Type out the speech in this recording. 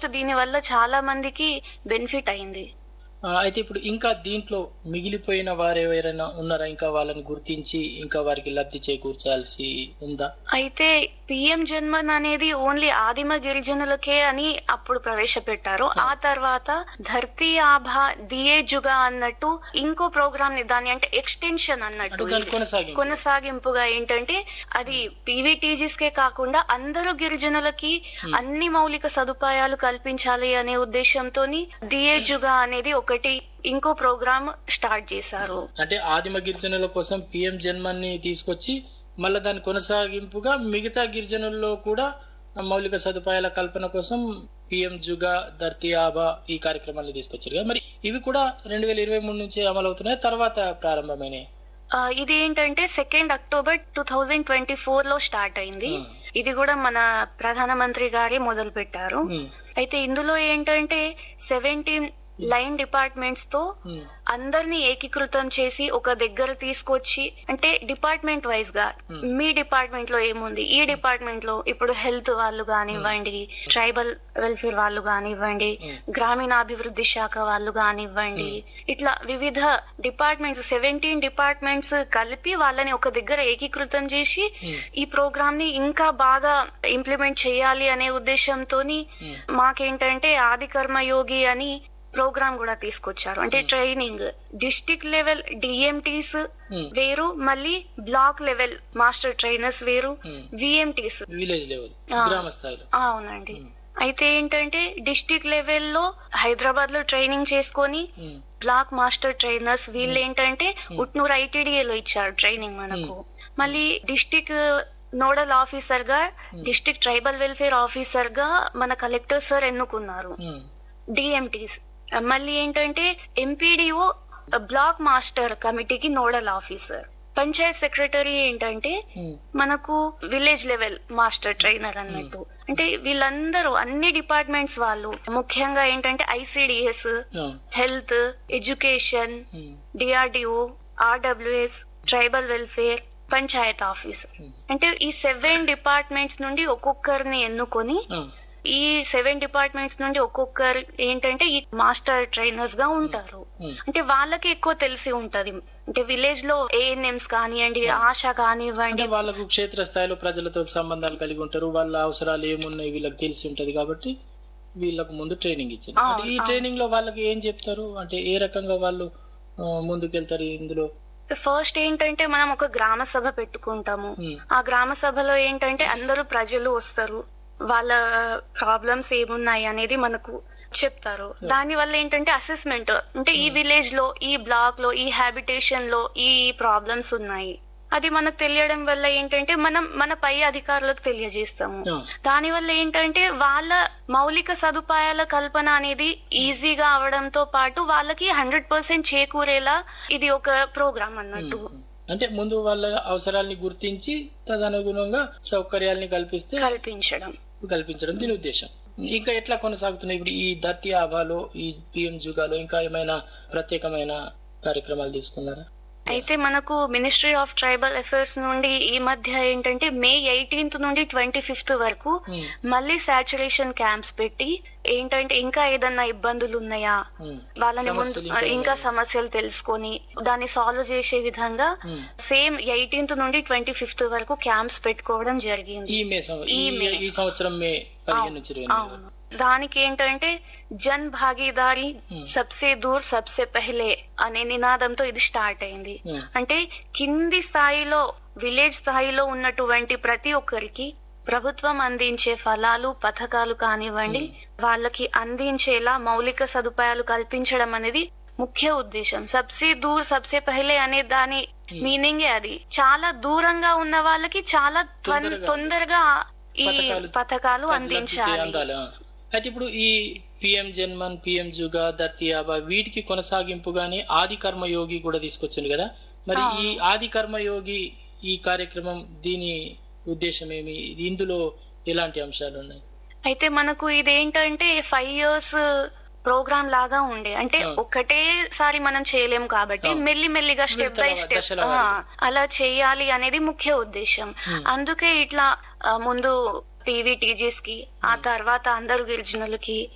Almost దీని వల్ల చాలా మందికి బెనిఫిట్ అయింది ఆ, అయితే ఇప్పుడు ఇంకా దీంట్లో మిగిలిపోయిన వారు ఎవరైనా ఉన్నారా ఇంకా వాళ్ళని గుర్తించి ఇంకా వారికి లబ్ధి చేకూర్చాల్సి ఉందా అయితే పిఎం జన్మన్ అనేది ఓన్లీ ఆదిమ గిరిజనులకే అని అప్పుడు ప్రవేశపెట్టారు ఆ తర్వాత ధర్తీ ఆభా దియే జుగా అన్నట్టు ఇంకో ప్రోగ్రామ్ ని దాని అంటే ఎక్స్టెన్షన్ అంటే అన్నట్టు దాని కొనసాగింపు కొనసాగింపుగా ఏంటంటే అది పీవీటీజీస్ కే కాకుండా అందరూ గిరిజనులకి అన్ని మౌలిక సదుపాయాలు కల్పించాలి అనే ఉద్దేశంతో దియే జుగా అనేది ఒకటి ఇంకో ప్రోగ్రామ్ స్టార్ట్ చేశారు అంటే ఆదిమ గిరిజనుల కోసం పిఎం జన్మని తీసుకొచ్చి మళ్ళా దాని కొనసాగింపుగా మిగతా గిరిజనుల్లో కూడా మౌలిక సదుపాయాల కల్పన కోసం పిఎం జుగా ధర్తీ ఆబా ఈ కార్యక్రమాన్ని తీసుకొచ్చారు కదా మరి ఇవి కూడా రెండు వేల ఇరవై మూడు నుంచి అమలవుతున్నాయి తర్వాత ప్రారంభమైనాయి ఆ, ఇది ఏంటంటే second October two thousand twenty four లో స్టార్ట్ అయింది Hmm. ఇది కూడా మన ప్రధానమంత్రి గారే మొదలు పెట్టారు ఉమ్, అయితే ఇందులో ఏంటంటే సెవెంటీన్ లైన్ డిపార్ట్మెంట్స్ తో ఉమ్, అందరినీ ఏకీకృతం చేసి ఒక దగ్గర తీసుకొచ్చి అంటే డిపార్ట్మెంట్ వైజ్ గా Hmm. మీ డిపార్ట్మెంట్ లో ఏముంది ఈ డిపార్ట్మెంట్ లో ఇప్పుడు హెల్త్ వాళ్ళు కానివ్వండి ట్రైబల్ వెల్ఫేర్ వాళ్ళు కానివ్వండి Hmm. గ్రామీణాభివృద్ధి శాఖ వాళ్ళు కానివ్వండి ఇట్లా వివిధ డిపార్ట్మెంట్స్ సెవెంటీన్ డిపార్ట్మెంట్స్ కలిపి వాళ్ళని ఒక దగ్గర ఏకీకృతం చేసి Hmm. ఈ ప్రోగ్రామ్ ని ఇంకా బాగా ఇంప్లిమెంట్ చేయాలి అనే ఉద్దేశంతో Hmm. మాకేంటంటే ఆది కర్మయోగి అని ప్రోగ్రామ్ కూడా తీసుకొచ్చారు అంటే training district level DMTs Hmm. వేరు మళ్ళీ బ్లాక్ లెవెల్ మాస్టర్ ట్రైనర్స్ వేరు Hmm. విఎంటీస్ విలేజ్ లెవెల్ ఆ. గ్రామ స్థాయిలో అవునండి అయితే ఏంటంటే డిస్టిక్ లెవెల్లో హైదరాబాద్ లో ట్రైనింగ్ చేసుకొని ఉమ్, బ్లాక్ మాస్టర్ ట్రైనర్స్ వీళ్ళు ఏంటంటే ఉట్నూరు ఐటీడీఏలో ఇచ్చారు ట్రైనింగ్ మనకు మళ్ళీ డిస్టిక్ నోడల్ ఆఫీసర్ గా డిస్టిక్ ట్రైబల్ వెల్ఫేర్ ఆఫీసర్ గా మన కలెక్టర్ సార్ ఎన్నుకున్నారు ఉమ్, డిఎంటీస్ మళ్ళీ ఏంటంటే ఎంపీడీఓ బ్లాక్ మాస్టర్ కమిటీకి నోడల్ ఆఫీసర్ పంచాయత్ సెక్రటరీ ఏంటంటే ఉమ్, మనకు విలేజ్ లెవెల్ మాస్టర్ ట్రైనర్ అన్నట్టు అంటే వీళ్ళందరూ అన్ని డిపార్ట్మెంట్స్ వాళ్ళు ముఖ్యంగా ఏంటంటే ఐసిడిఎస్ ఆ, హెల్త్ ఎడ్యుకేషన్ ఉమ్, DRDO RWS tribal welfare panchayat office Hmm. అంటే ఈ సెవెన్ డిపార్ట్మెంట్స్ నుండి ఒక్కొక్కరిని ఎన్నుకొని ఆ, ఈ సెవెన్ డిపార్ట్మెంట్స్ నుండి ఒక్కొక్కరు ఏంటంటే ఈ మాస్టర్ ట్రైనర్స్ గా ఉంటారు ఉమ్, అంటే వాళ్ళకి ఎక్కువ తెలిసి ఉంటది అంటే విలేజ్ లో ఏఎన్ఎంస్ కానివ్వండి ఆశ అంటే కానివ్వండి వాళ్ళకు క్షేత్ర స్థాయిలో ప్రజలతో సంబంధాలు కలిగి ఉంటారు వాళ్ళ అవసరాలు ఏమున్నాయి వీళ్ళకి తెలిసి ఉంటది కాబట్టి వీళ్ళకు ముందు ట్రైనింగ్ ఇచ్చారు ఆ, అంటే ఈ ఆ. ట్రైనింగ్ లో వాళ్ళకి ఏం చెప్తారు అంటే ఏ రకంగా వాళ్ళు ఆ, ముందుకెళ్తారు ఇందులో ఫస్ట్ ఏంటంటే మనం ఒక గ్రామ సభ పెట్టుకుంటాము ఉమ్, ఆ గ్రామ సభలో ఏంటంటే అందరూ ప్రజలు వస్తారు వాళ్ళ ప్రాబ్లమ్స్ ఏమున్నాయి అనేది మనకు చెప్తారు దాని వల్ల ఏంటంటే అసెస్మెంట్ అంటే ఈ విలేజ్ లో ఈ బ్లాక్ లో ఈ హ్యాబిటేషన్ లో ఈ ప్రాబ్లమ్స్ ఉన్నాయి అది మనకు తెలియడం వల్ల ఏంటంటే మనం మన పై అధికారులకు తెలియజేస్తాము ఆ, దాని వల్ల ఏంటంటే వాళ్ళ మౌలిక సదుపాయాల కల్పన అనేది ఈజీగా అవడంతో పాటు వాళ్ళకి హండ్రెడ్ పర్సెంట్ చేకూరేలా ఇది ఒక ప్రోగ్రామ్ అన్నట్టు ఉమ్. అంటే ముందు వాళ్ళ అవసరాల్ని గుర్తించి తదనుగుణంగా సౌకర్యాల్ని కల్పిస్తే కల్పించడం కల్పించడం దీని ఉద్దేశం ఇంకా ఎట్లా కొనసాగుతున్నాయి ఇప్పుడు ఈ దత్తి ఆభాలో ఈ పిఎం జుగాలో ఇంకా ఏమైనా ప్రత్యేకమైన కార్యక్రమాలు తీసుకున్నారా అయితే మనకు మినిస్ట్రీ ఆఫ్ ట్రైబల్ అఫైర్స్ నుండి ఈ మధ్య ఏంటంటే మే ఎయిటీన్త్ నుండి ట్వంటీ ఫిఫ్త్ వరకు ఉమ్, మళ్ళీ సాచురేషన్ క్యాంప్స్ పెట్టి ఏంటంటే ఇంకా ఏదన్నా ఇబ్బందులు ఉన్నాయా ఉమ్. వాళ్ళని ముందు సమస్యలు ఇంకా ఇంకా ఏమైనా? సమస్యలు తెలుసుకొని దాన్ని సాల్వ్ చేసే విధంగా ఉమ్. సేమ్ ఎయిటీన్త్ నుండి ట్వంటీ ఫిఫ్త్ వరకు క్యాంప్స్ పెట్టుకోవడం జరిగింది ఈ మే సం- ఈ ఈ- మే. ఈ సంవత్సరం మే పదిహేను నుంచి ఇరవై ఎనిమిది అవును దానికి ఏంటంటే జన్ భాగీదారీ Hmm. సబ్సే దూర్ సబ్సే పెహలే అనే నినాదంతో ఇది స్టార్ట్ అయింది Hmm. అంటే కింది స్థాయిలో విలేజ్ స్థాయిలో ఉన్నటువంటి ప్రతి ఒక్కరికి ప్రభుత్వం అందించే ఫలాలు పథకాలు కానివ్వండి వాళ్ళకి అందించేలా మౌలిక సదుపాయాలు కల్పించడం అనేది ముఖ్య ఉద్దేశం సబ్సే దూర్ సబ్సే పహలే అనే దాని మీనింగే అది చాలా దూరంగా ఉన్న వాళ్ళకి చాలా త్వన్- తొందరగా. తొందరగా ఈ పథకాలు పథకాలు లబ్ధి అందించాలి అందాలి ఆ. అయితే ఇప్పుడు ఈ PM Janman PM JUGA Dharti Aaba వీటికి కొనసాగింపుగానే ఆది కర్మయోగి కూడా తీసుకొచ్చింది కదా మరి ఆ. ఈ ఆది కర్మయోగి ఈ కార్యక్రమం దీని ఉద్దేశం ఏమి ఇందులో ఎలాంటి అంశాలు ఉన్నాయి అయితే మనకు ఇదేంటంటే ఫైవ్ ఇయర్స్ ప్రోగ్రామ్ లాగా ఉండే అంటే ఆ. ఒకటేసారి మనం చేయలేం కాబట్టి ఆ. మెల్లి మెల్లిగా స్టెప్ బై విడతల స్టెప్ దశల వారీగా. అలా చేయాలి అనేది ముఖ్య ఉద్దేశం Hmm. అందుకే ఇట్లా ఆ, ముందు పీవీటీజీస్ కి ఆ తర్వాత అందరు గిరిజనులకి